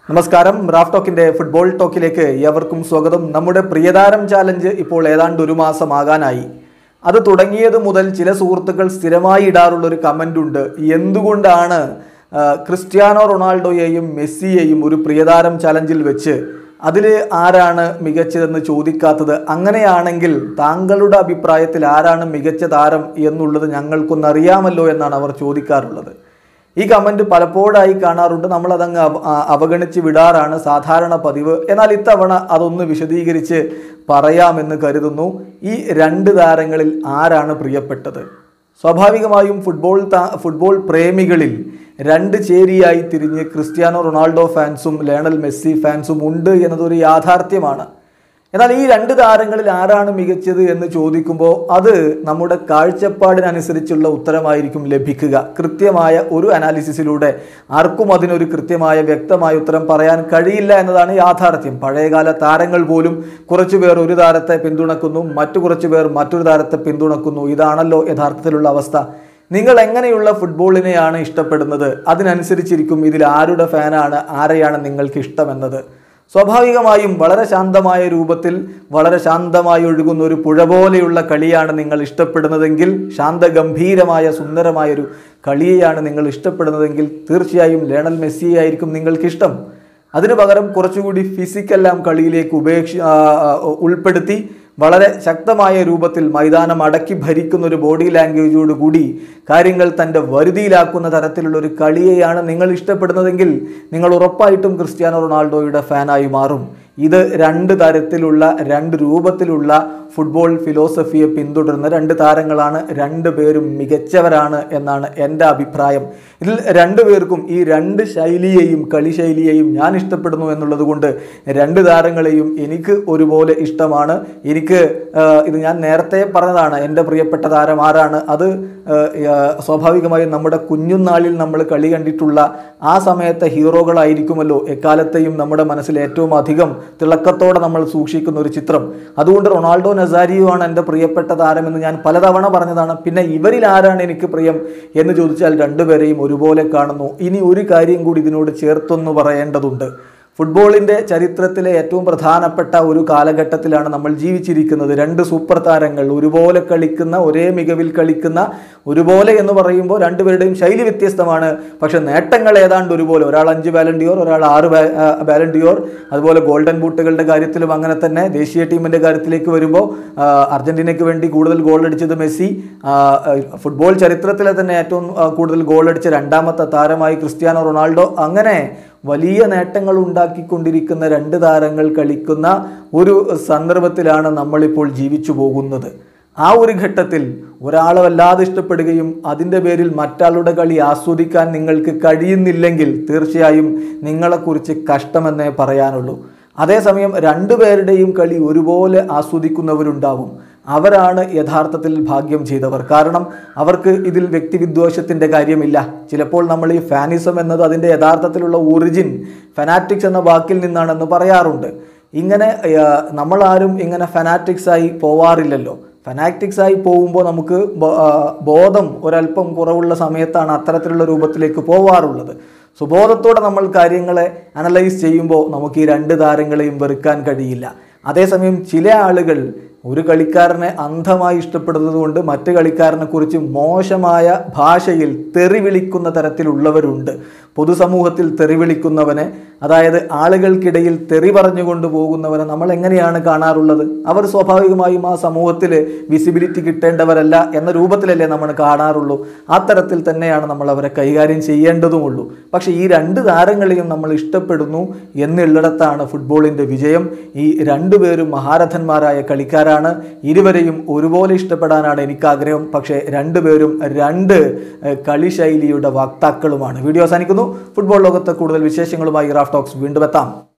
നമസ്കാരം Raf ടോക്കിന്റെ football ടോക്കിലേക്ക് ഏവർക്കും സ്വാഗതം നമ്മുടെ പ്രിയതാരം ചാലഞ്ച് ഇപ്പോൾ ഏതാണ്ട് ഒരു മാസമാകാനായി അത് തുടങ്ങിയത് മുതൽ ചില സുഹൃത്തുക്കൾ സ്ഥിരമായി ഇടാറുള്ള ഒരു കമൻ്റ് ഉണ്ട് എന്തുകൊണ്ടാണ് ആ, ക്രിസ്ത്യാനോ റൊണാൾഡോയെയും മെസ്സിയെയും ഒരു പ്രിയതാരം ചാലഞ്ചിൽ വെച്ച് അതിൽ ആരാണ് മികച്ചതെന്ന് ചോദിക്കാത്തത് അങ്ങനെയാണെങ്കിൽ താങ്കളുടെ അഭിപ്രായത്തിൽ ആരാണ് മികച്ച താരം എന്നുള്ളത് ഞങ്ങൾക്കൊന്നറിയാമല്ലോ എന്നാണ് അവർ ചോദിക്കാറുള്ളത് ഈ കമൻറ്റ് പലപ്പോഴായി കാണാറുണ്ട് നമ്മളതങ്ങ് അവ- ആ- അവഗണിച്ച് വിടാറാണ് സാധാരണ പതിവ് എന്നാൽ ഇത്തവണ അതൊന്ന് വിശദീകരിച്ച് പറയാമെന്ന് കരുതുന്നു ഈ രണ്ട് താരങ്ങളിൽ ആരാണ് പ്രിയപ്പെട്ടത് സ്വാഭാവികമായും ഫുട്ബോൾ താ- ഫുട്ബോൾ പ്രേമികളിൽ രണ്ട് ചേരിയായി തിരിഞ്ഞ് ക്രിസ്ത്യാനോ റൊണാൾഡോ ഫാൻസും ലയണൽ മെസ്സി ഫാൻസും ഉണ്ട് എന്നതൊരു യാഥാർത്ഥ്യമാണ് എന്നാൽ ഈ രണ്ട് താരങ്ങളിൽ ആരാണ് മികച്ചത് എന്ന് ചോദിക്കുമ്പോൾ അത് നമ്മുടെ കാഴ്ചപ്പാടിനനുസരിച്ചുള്ള ഉത്തരമായിരിക്കും ലഭിക്കുക കൃത്യമായ ഒരു അനാലിസിസിലൂടെ ആർക്കും അതിനൊരു കൃത്യമായ വ്യക്തമായ ഉത്തരം പറയാൻ കഴിയില്ല എന്നതാണ് യാഥാർത്ഥ്യം പഴയകാല താരങ്ങൾ പോലും കുറച്ചു പേർ ഒരു താരത്തെ പിന്തുണക്കുന്നു മറ്റു കുറച്ചു പേർ മറ്റൊരു താരത്തെ പിന്തുണക്കുന്നു ഇതാണല്ലോ യഥാർത്ഥത്തിലുള്ള അവസ്ഥ നിങ്ങൾ എങ്ങനെയുള്ള ഫുട്ബോളിനെയാണ് ഇഷ്ടപ്പെടുന്നത് അതിനനുസരിച്ചിരിക്കും ഇതിൽ ആരുടെ ഫാനാണ് ആരെയാണ് നിങ്ങൾക്ക് ഇഷ്ടമെന്നത് സ്വാഭാവികമായും വളരെ ശാന്തമായ രൂപത്തിൽ വളരെ ശാന്തമായി ഒഴുകുന്ന ഒരു പുഴ പോലെയുള്ള കളിയാണ് നിങ്ങൾ ഇഷ്ടപ്പെടുന്നതെങ്കിൽ ശാന്തഗംഭീരമായ സുന്ദരമായ ഒരു കളിയെയാണ് നിങ്ങൾ ഇഷ്ടപ്പെടുന്നതെങ്കിൽ തീർച്ചയായും ലേണൽ മെസ്സിയെ ആയിരിക്കും നിങ്ങൾക്കിഷ്ടം അതിനു പകരം കുറച്ചുകൂടി ഫിസിക്കെല്ലാം കളിയിലേക്ക് ഉപേക്ഷ ആ, ആ, ഉൾപ്പെടുത്തി വളരെ ശക്തമായ രൂപത്തിൽ മൈതാനം അടക്കി ഭരിക്കുന്ന ഒരു ബോഡി ലാംഗ്വേജോട് കൂടി കാര്യങ്ങൾ തൻ്റെ വരുതിയിലാക്കുന്ന തരത്തിലുള്ള ഒരു കളിയെയാണ് നിങ്ങൾ ഇഷ്ടപ്പെടുന്നതെങ്കിൽ നിങ്ങൾ ഉറപ്പായിട്ടും ക്രിസ്ത്യാനോ റൊണാൾഡോയുടെ ഫാനായി മാറും ഇത് രണ്ട് തരത്തിലുള്ള രണ്ട് രൂപത്തിലുള്ള ഫുട്ബോൾ ഫിലോസഫിയെ പിന്തുടരുന്ന രണ്ട് താരങ്ങളാണ് രണ്ട് പേരും മികച്ചവരാണ് എന്നാണ് എൻ്റെ അഭിപ്രായം ഇതിൽ രണ്ടു പേർക്കും ഈ രണ്ട് ശൈലിയെയും കളി ശൈലിയെയും ഞാൻ ഇഷ്ടപ്പെടുന്നു എന്നുള്ളത് കൊണ്ട് രണ്ട് താരങ്ങളെയും എനിക്ക് ഒരുപോലെ ഇഷ്ടമാണ് എനിക്ക് ആ, ഇത് ഞാൻ നേരത്തെ പറഞ്ഞതാണ് എൻ്റെ പ്രിയപ്പെട്ട താരം ആരാണ് അത് ആ, ആ, സ്വാഭാവികമായും നമ്മുടെ കുഞ്ഞുനാളിൽ നമ്മൾ കളി കണ്ടിട്ടുള്ള ആ സമയത്തെ ഹീറോകളായിരിക്കുമല്ലോ എക്കാലത്തെയും നമ്മുടെ മനസ്സിൽ ഏറ്റവും അധികം തിളക്കത്തോടെ നമ്മൾ സൂക്ഷിക്കുന്ന ഒരു ചിത്രം അതുകൊണ്ട് റൊണാൾഡോ നസാരിയോ ആണ് എൻ്റെ പ്രിയപ്പെട്ട താരമെന്ന് ഞാൻ പലതവണ പറഞ്ഞതാണ് പിന്നെ ഇവരിൽ ആരാണ് എനിക്ക് പ്രിയം എന്ന് ചോദിച്ചാൽ രണ്ടുപേരെയും ഒരുപോലെ കാണുന്നു ഇനി ഒരു കാര്യം കൂടി ഇതിനോട് ചേർത്തൊന്ന് പറയേണ്ടതുണ്ട് ഫുട്ബോളിൻ്റെ ചരിത്രത്തിലെ ഏറ്റവും പ്രധാനപ്പെട്ട ഒരു കാലഘട്ടത്തിലാണ് നമ്മൾ ജീവിച്ചിരിക്കുന്നത് രണ്ട് സൂപ്പർ താരങ്ങൾ ഒരുപോലെ കളിക്കുന്ന ഒരേ മികവിൽ കളിക്കുന്ന ഒരുപോലെ എന്ന് പറയുമ്പോൾ രണ്ടുപേരുടെയും ശൈലി വ്യത്യസ്തമാണ് പക്ഷെ നേട്ടങ്ങൾ ഏതാണ്ട് ഒരുപോലെ ഒരാൾ അഞ്ച് ബാലൻഡിയോർ ഒരാൾ ആറ് ബാലൻഡിയോർ അതുപോലെ ഗോൾഡൻ ബൂട്ടുകളുടെ കാര്യത്തിലും അങ്ങനെ തന്നെ ദേശീയ ടീമിൻ്റെ കാര്യത്തിലേക്ക് വരുമ്പോൾ ആ, അർജന്റീനയ്ക്ക് വേണ്ടി കൂടുതൽ ഗോൾ അടിച്ചത് മെസ്സി ആ, ആ, ഫുട്ബോൾ ചരിത്രത്തിലെ തന്നെ ഏറ്റവും ആ, കൂടുതൽ ഗോൾ അടിച്ച രണ്ടാമത്തെ താരമായി ക്രിസ്ത്യാനോ റൊണാൾഡോ അങ്ങനെ വലിയ നേട്ടങ്ങൾ ഉണ്ടാക്കിക്കൊണ്ടിരിക്കുന്ന രണ്ട് താരങ്ങൾ കളിക്കുന്ന ഒരു സന്ദർഭത്തിലാണ് നമ്മളിപ്പോൾ ജീവിച്ചു പോകുന്നത് ആ ഒരു ഘട്ടത്തിൽ ഒരാളെ വല്ലാതെ ഇഷ്ടപ്പെടുകയും അതിൻ്റെ പേരിൽ മറ്റാളുടെ കളി ആസ്വദിക്കാൻ നിങ്ങൾക്ക് കഴിയുന്നില്ലെങ്കിൽ തീർച്ചയായും നിങ്ങളെക്കുറിച്ച് കഷ്ടമെന്നേ പറയാനുള്ളൂ അതേസമയം രണ്ടുപേരുടെയും കളി ഒരുപോലെ ആസ്വദിക്കുന്നവരുണ്ടാവും അവരാണ് യഥാർത്ഥത്തിൽ ഭാഗ്യം ചെയ്തവർ കാരണം അവർക്ക് ഇതിൽ വ്യക്തിവിദ്വേഷത്തിൻ്റെ കാര്യമില്ല ചിലപ്പോൾ നമ്മൾ ഈ ഫാനിസം എന്നത് അതിൻ്റെ യഥാർത്ഥത്തിലുള്ള ഒറിജിൻ ഫനാറ്റിക്സ് എന്ന വാക്കിൽ നിന്നാണെന്ന് പറയാറുണ്ട് ഇങ്ങനെ ആ, നമ്മളാരും ഇങ്ങനെ ഫനാറ്റിക്സ് ആയി പോവാറില്ലല്ലോ ഫനാറ്റിക്സ് ആയി പോകുമ്പോൾ നമുക്ക് ബോ- ആ, ബോധം ഒരല്പം കുറവുള്ള സമയത്താണ് അത്തരത്തിലുള്ള രൂപത്തിലേക്ക് പോവാറുള്ളത് സുബോധത്തോടെ നമ്മൾ കാര്യങ്ങളെ അനലൈസ് ചെയ്യുമ്പോൾ നമുക്ക് ഈ രണ്ട് താരങ്ങളെയും വെറുക്കാൻ കഴിയില്ല അതേസമയം ചില ആളുകൾ ഒരു കളിക്കാരനെ അന്ധമായി ഇഷ്ടപ്പെടുന്നത് കൊണ്ട് മറ്റു കളിക്കാരനെ കുറിച്ച് മോശമായ ഭാഷയിൽ തെറി വിളിക്കുന്ന തരത്തിലുള്ളവരുണ്ട് പൊതുസമൂഹത്തിൽ തെറി വിളിക്കുന്നവനെ അതായത് ആളുകൾക്കിടയിൽ തെറി പറഞ്ഞുകൊണ്ട് പോകുന്നവനെ നമ്മൾ എങ്ങനെയാണ് കാണാറുള്ളത് അവർ സ്വാഭാവികമായും ആ സമൂഹത്തിൽ വിസിബിലിറ്റി കിട്ടേണ്ടവരല്ല എന്ന രൂപത്തിലല്ലേ നമ്മൾ കാണാറുള്ളൂ ആ തരത്തിൽ തന്നെയാണ് നമ്മൾ അവരെ കൈകാര്യം ചെയ്യേണ്ടതുമുള്ളൂ പക്ഷേ ഈ രണ്ട് താരങ്ങളെയും നമ്മൾ ഇഷ്ടപ്പെടുന്നു എന്നുള്ളിടത്താണ് ഫുട്ബോളിൻ്റെ വിജയം ഈ രണ്ടുപേരും മഹാരഥന്മാരായ കളിക്കാരാണ് ഇരുവരെയും ഒരുപോലെ ഇഷ്ടപ്പെടാനാണ് എനിക്ക് ആഗ്രഹം പക്ഷേ രണ്ടുപേരും രണ്ട് ഏഹ്, കളിശൈലിയുടെ വക്താക്കളുമാണ് വീഡിയോ അവസാനിക്കുന്നു ഫുട്ബോൾ ലോകത്ത് കൂടുതൽ വിശേഷങ്ങളുമായി റാഫ് ടോക്സ് വീണ്ടും എത്താം